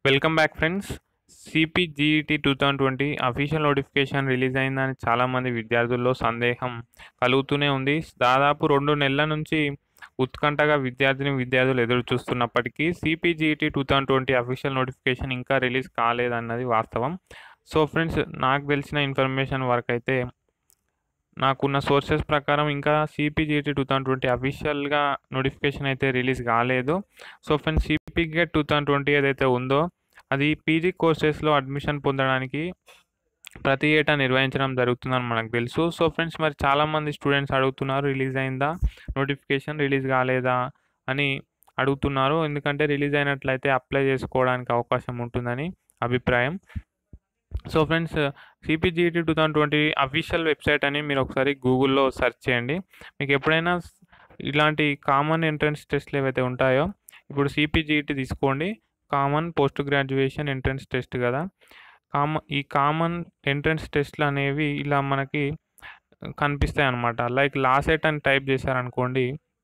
welcome back friends CPGET two thousand twenty official notification release అయిందని చాలామంది విద్యార్థుల్లో సందేహం కలుగుతూనే ఉంది దాదాపు రెండు నెలల నుంచి ఉత్కంఠగా విద్యార్థిని విద్యార్థులు ఎదురు చూస్తున్నప్పటికీ CPGET two thousand twenty official notification ఇంకా రిలీజ్ కాలేదన్నది వాస్తవం సో ఫ్రెండ్స్ నాకు తెలిసిన ఇన్ఫర్మేషన్ వరకు అయితే నాకున్న సోర్సెస్ ప్రకారం ఇంకా సిపిజిటి టూ థౌజండ్ ట్వంటీ అఫీషియల్గా నోటిఫికేషన్ అయితే రిలీజ్ కాలేదు so friends CPGET two thousand twenty ఏదైతే ఉందో అది పీజీ కోర్సెస్లో అడ్మిషన్ పొందడానికి ప్రతి ఏటా నిర్వహించడం జరుగుతుందని మనకు తెలుసు సో ఫ్రెండ్స్ మరి చాలామంది స్టూడెంట్స్ అడుగుతున్నారు రిలీజ్ అయిందా నోటిఫికేషన్ రిలీజ్ కాలేదా అని అడుగుతున్నారు ఎందుకంటే రిలీజ్ అయినట్లయితే అప్లై చేసుకోవడానికి అవకాశం ఉంటుందని అభిప్రాయం so friends CPGET two thousand twenty official website అని మీరు ఒకసారి గూగుల్లో సెర్చ్ చేయండి మీకు ఎప్పుడైనా ఇలాంటి కామన్ ఎంట్రన్స్ టెస్ట్లు ఏవైతే ఉంటాయో ఇప్పుడు సిపిజిటి తీసుకోండి common post graduation entrance test కదా కామన్ ఈ కామన్ ఎంట్రన్స్ టెస్ట్లు అనేవి ఇలా మనకి కనిపిస్తాయి అన్నమాట లైక్ లాసెట్ అని టైప్ చేశారనుకోండి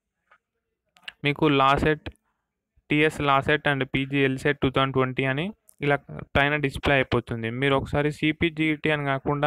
మీకు LAWCET TS LAWCET and PGLCET two thousand twenty అని ఇలా పైన డిస్ప్లే అయిపోతుంది మీరు ఒకసారి సిపిజిటి అని కాకుండా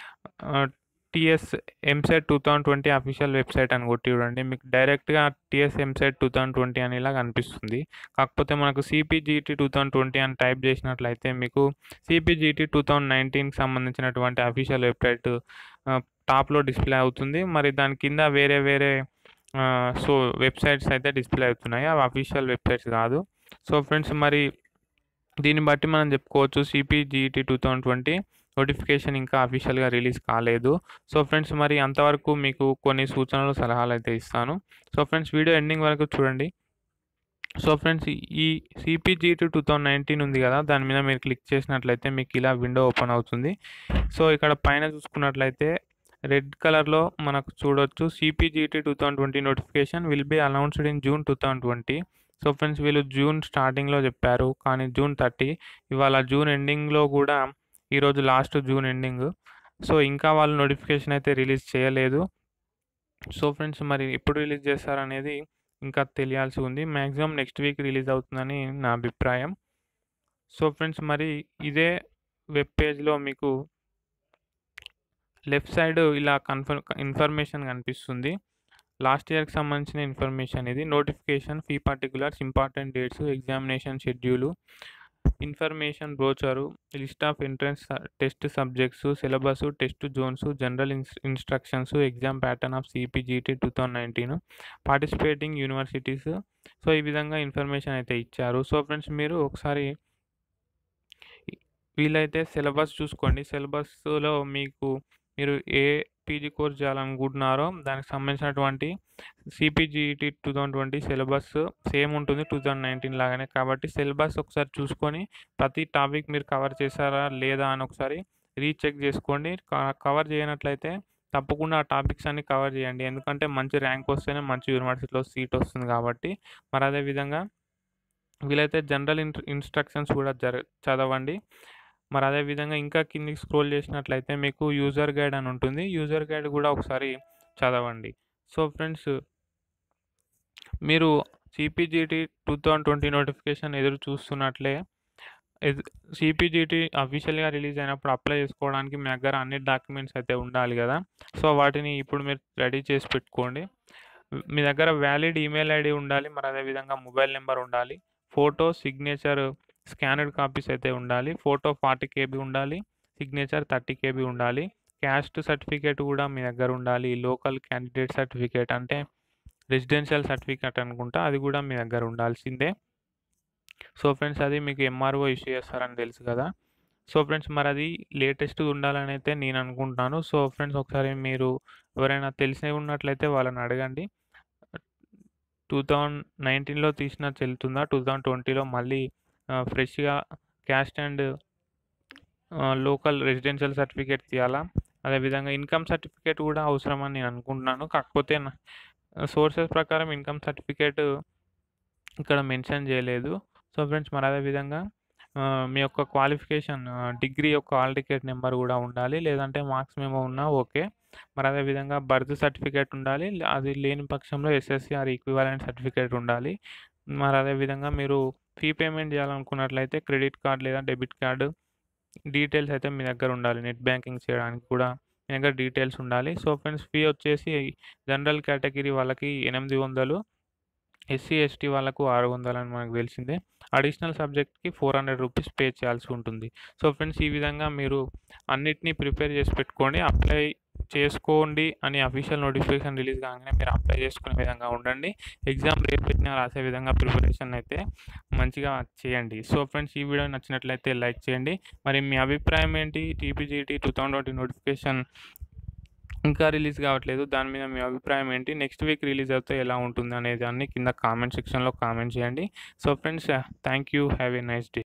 TS EAMCET two thousand twenty official website అని కొట్టి చూడండి మీకు డైరెక్ట్గా TS EAMCET two thousand twenty అని ఇలా కనిపిస్తుంది కాకపోతే మనకు సిపిజిటి టూ థౌజండ్ ట్వంటీ అని టైప్ చేసినట్లయితే మీకు సిపిజిటి టూ థౌజండ్ నైన్టీన్కి సంబంధించినటువంటి అఫీషియల్ వెబ్సైట్ టాప్లో డిస్ప్లే అవుతుంది మరి దాని కింద వేరే వేరే సో వెబ్సైట్స్ అయితే డిస్ప్లే అవుతున్నాయి అవి అఫీషియల్ వెబ్సైట్స్ కాదు సో ఫ్రెండ్స్ మరి దీన్ని బట్టి మనం చెప్పుకోవచ్చు CPGET two thousand twenty notification ఇంకా అఫీషియల్గా రిలీజ్ కాలేదు సో ఫ్రెండ్స్ మరి అంతవరకు మీకు కొన్ని సూచనలు సలహాలు అయితే ఇస్తాను సో ఫ్రెండ్స్ వీడియో ఎండింగ్ వరకు చూడండి సో ఫ్రెండ్స్ ఈ సిపిజిటి టూ థౌజండ్ నైన్టీన్ ఉంది కదా దాని మీద మీరు క్లిక్ చేసినట్లయితే మీకు ఇలా విండో ఓపెన్ అవుతుంది సో ఇక్కడ పైన చూసుకున్నట్లయితే రెడ్ కలర్లో మనకు చూడొచ్చు CPGET two thousand twenty notification will be announced in June two thousand twenty so friends వీళ్ళు జూన్ స్టార్టింగ్లో చెప్పారు కానీ జూన్ థర్టీ ఇవాళ జూన్ ఎండింగ్లో కూడా ఈరోజు లాస్ట్ జూన్ ఎండింగ్ సో ఇంకా వాళ్ళు నోటిఫికేషన్ అయితే రిలీజ్ చేయలేదు సో ఫ్రెండ్స్ మరి ఎప్పుడు రిలీజ్ చేస్తారనేది ఇంకా తెలియాల్సి ఉంది మ్యాక్సిమం నెక్స్ట్ వీక్ రిలీజ్ అవుతుందని నా అభిప్రాయం సో ఫ్రెండ్స్ మరి ఇదే వెబ్ పేజ్లో మీకు లెఫ్ట్ సైడ్ ఇలా కన్ఫర్మ్ ఇన్ఫర్మేషన్ కనిపిస్తుంది లాస్ట్ ఇయర్కి సంబంధించిన ఇన్ఫర్మేషన్ ఇది notification fee particulars important dates examination schedule information brochure list of entrance test subjects syllabus test zones general instructions exam pattern of CPGET two thousand nineteen participating universities so ఈ విధంగా information అయితే ఇచ్చారు so friends మీరు ఒకసారి వీలైతే syllabus చూసుకోండి సిలబస్లో మీకు మీరు ఏ పీజీ కోర్స్ చేయాలనుకుంటున్నారో దానికి సంబంధించినటువంటి CPGET two thousand twenty syllabus same ఉంటుంది టూ థౌజండ్ నైన్టీన్ లాగానే కాబట్టి సిలబస్ ఒకసారి చూసుకొని ప్రతి టాపిక్ మీరు కవర్ చేశారా లేదా అని ఒకసారి రీచెక్ చేసుకోండి కవర్ చేయనట్లయితే తప్పకుండా ఆ టాపిక్స్ అన్ని కవర్ చేయండి ఎందుకంటే మంచి ర్యాంక్ వస్తేనే మంచి యూనివర్సిటీలో సీట్ వస్తుంది కాబట్టి మరి అదేవిధంగా వీలైతే జనరల్ ఇన్స్ట్రక్షన్స్ కూడా జర చదవండి మరి అదేవిధంగా ఇంకా కిందికి స్క్రోల్ చేసినట్లయితే మీకు యూజర్ గైడ్ అని ఉంటుంది యూజర్ గైడ్ కూడా ఒకసారి చదవండి సో ఫ్రెండ్స్ మీరు CPGET two thousand twenty notification ఎదురు చూస్తున్నట్లే సిపిజిటి అఫీషియల్గా రిలీజ్ అయినప్పుడు అప్లై చేసుకోవడానికి మీ దగ్గర అన్ని డాక్యుమెంట్స్ అయితే ఉండాలి కదా సో వాటిని ఇప్పుడు మీరు రెడీ చేసి పెట్టుకోండి మీ దగ్గర వ్యాలిడ్ ఈమెయిల్ ఐడి ఉండాలి మరి అదేవిధంగా మొబైల్ నెంబర్ ఉండాలి ఫోటో సిగ్నేచర్ స్కానర్డ్ కాపీస్ అయితే ఉండాలి ఫోటో ఫార్టీ కేబీ ఉండాలి సిగ్నేచర్ థర్టీ కేబీ ఉండాలి క్యాస్ట్ సర్టిఫికేట్ కూడా మీ దగ్గర ఉండాలి లోకల్ క్యాండిడేట్ సర్టిఫికేట్ అంటే రెసిడెన్షియల్ సర్టిఫికేట్ అనుకుంటా అది కూడా మీ దగ్గర ఉండాల్సిందే సో ఫ్రెండ్స్ అది మీకు ఎంఆర్ఓ ఇష్యూ చేస్తారని తెలుసు కదా సో ఫ్రెండ్స్ మరి అది లేటెస్ట్ ఉండాలని అయితే నేను అనుకుంటున్నాను సో ఫ్రెండ్స్ ఒకసారి మీరు ఎవరైనా తెలిసి ఉన్నట్లయితే వాళ్ళని అడగండి టూ థౌజండ్ నైన్టీన్లో తీసిన చెల్లుతుందా టూ థౌజండ్ ట్వంటీలో మళ్ళీ ఫ్రెష్గా caste and local residential certificate తీయాలా అదేవిధంగా ఇన్కమ్ సర్టిఫికేట్ కూడా అవసరమని నేను అనుకుంటున్నాను కాకపోతే సోర్సెస్ ప్రకారం ఇన్కమ్ సర్టిఫికేట్ ఇక్కడ మెన్షన్ చేయలేదు సో ఫ్రెండ్స్ మరి అదేవిధంగా మీ యొక్క క్వాలిఫికేషన్ డిగ్రీ యొక్క ఆల్ టికెట్ నెంబర్ కూడా ఉండాలి లేదంటే మార్క్స్ మేము ఉన్నా ఓకే మరి అదేవిధంగా బర్త్ సర్టిఫికేట్ ఉండాలి అది లేని పక్షంలో ఎస్ఎస్సి ఆర్ ఈక్వివాలెంట్ సర్టిఫికేట్ ఉండాలి మరి అదేవిధంగా మీరు ఫీ పేమెంట్ చేయాలనుకున్నట్లయితే క్రెడిట్ కార్డ్ లేదా డెబిట్ కార్డు డీటెయిల్స్ అయితే మీ దగ్గర ఉండాలి నెట్ బ్యాంకింగ్ చేయడానికి కూడా మీ దగ్గర డీటెయిల్స్ ఉండాలి సో ఫ్రెండ్స్ ఫీ వచ్చేసి జనరల్ కేటగిరీ వాళ్ళకి ఎనిమిది వందలు ఎస్సీ ఎస్టీ వాళ్ళకు ఆరు వందలు అని మనకు తెలిసిందే అడిషనల్ సబ్జెక్ట్కి ఫోర్ హండ్రెడ్ రూపీస్ పే చేయాల్సి ఉంటుంది సో ఫ్రెండ్స్ ఈ విధంగా మీరు అన్నిటినీ ప్రిపేర్ చేసి పెట్టుకోండి అప్లై చేసుకోండి అని అఫీషియల్ నోటిఫికేషన్ రిలీజ్ కాగానే మీరు అప్లై చేసుకునే విధంగా ఉండండి ఎగ్జామ్ రేపు పెట్టినా రాసే విధంగా ప్రిపరేషన్ అయితే మంచిగా చేయండి సో ఫ్రెండ్స్ ఈ వీడియో నచ్చినట్లయితే లైక్ చేయండి మరి మీ అభిప్రాయం ఏంటి TPGET two thousand twenty notification ఇంకా రిలీజ్ కావట్లేదు దాని మీద మీ అభిప్రాయం ఏంటి నెక్స్ట్ వీక్ రిలీజ్ అవుతే ఎలా ఉంటుంది అనే దాన్ని కింద కామెంట్ సెక్షన్లో కామెంట్ చేయండి so friends thank you have a nice day